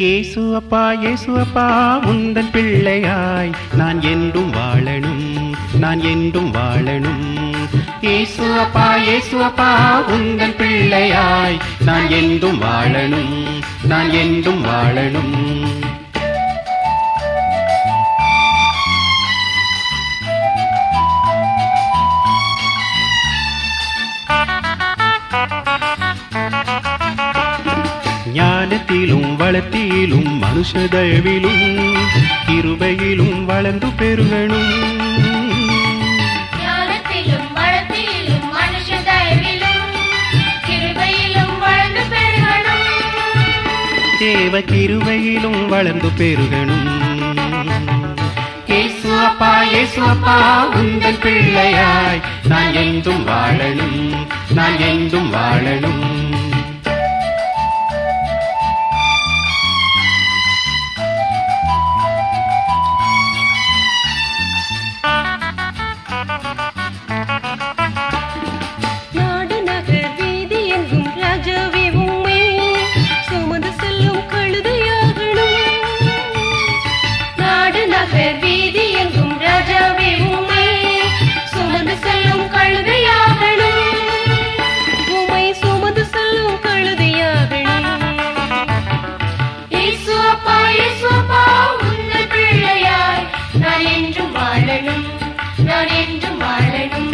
ஏசு அப்பா ஏசு அப்பா உந்தன் பிள்ளையாய் நான் என்றும் வாழணும் நான் என்றும் வாழணும் ஏசு அப்பா ஏசு அப்பா உந்தன் பிள்ளையாய் நான் என்றும் வாழணும் நான் என்றும் வாழணும் ஞானத்திலும் வளத்திலும் மனுஷ தயவிலும் கிருபையிலும் வளர்ந்து பெருகணும் ஞானத்திலும் வளத்திலும் மனுஷ தயவிலும் கிருபையிலும் வளர்ந்து பெருகணும் தேவ கிருபையிலும் வளர்ந்து பெருகணும் ஏசு அப்பா ஏசு அப்பா உந்தன் பிள்ளையாய் நான் என்றும் வாழணும் நான் என்றும் வாழணும் நாடு நகர் வீதி எங்கும் ராஜாவே உம்மை சுமந்து செல்லும் கழுதையாகணும் நாடு நகர் வீதி எங்கும் ராஜாவே உம்மை சுமந்து செல்லும் கழுதையாகணும் உம்மை சுமந்து செல்லும் கழுதையாகணும் இயேசு அப்பா இயேசு அப்பா உங்கள் பிள்ளையாய் நான் என்றும் வாழணும் நான் என்றும் வாழணும்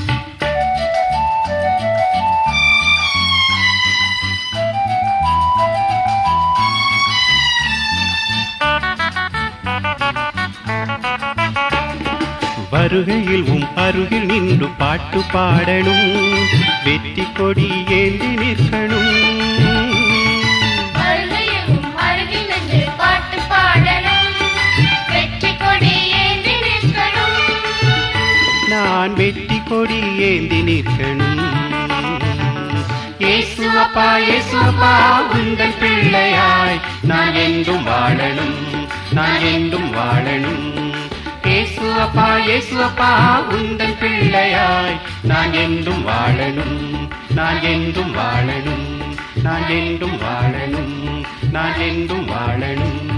வருகையில் உம் அருகில் நின்று பாட்டு பாடணும் வெற்றி கொடி ஏந்தி நிற்கணும் வருகையும் அருகில் நின்று பாட்டு பாடணும் வெற்றி கொடி ஏந்தி நிற்கணும் நான் வெற்றி கொடி ஏந்தி நிற்கணும் ஏசு அப்பா ஏசு அப்பா உந்தன் பிள்ளையாய் நான் என்றும் வாழணும் நான் என்றும் வாழணும் ஏசு அப்பா ஏசு அப்பா உந்தன் பிள்ளையாய் நான் என்றும் வாழணும் நான் என்றும் வாழணும் நான் என்றும் வாழணும் நான் என்றும் வாழணும்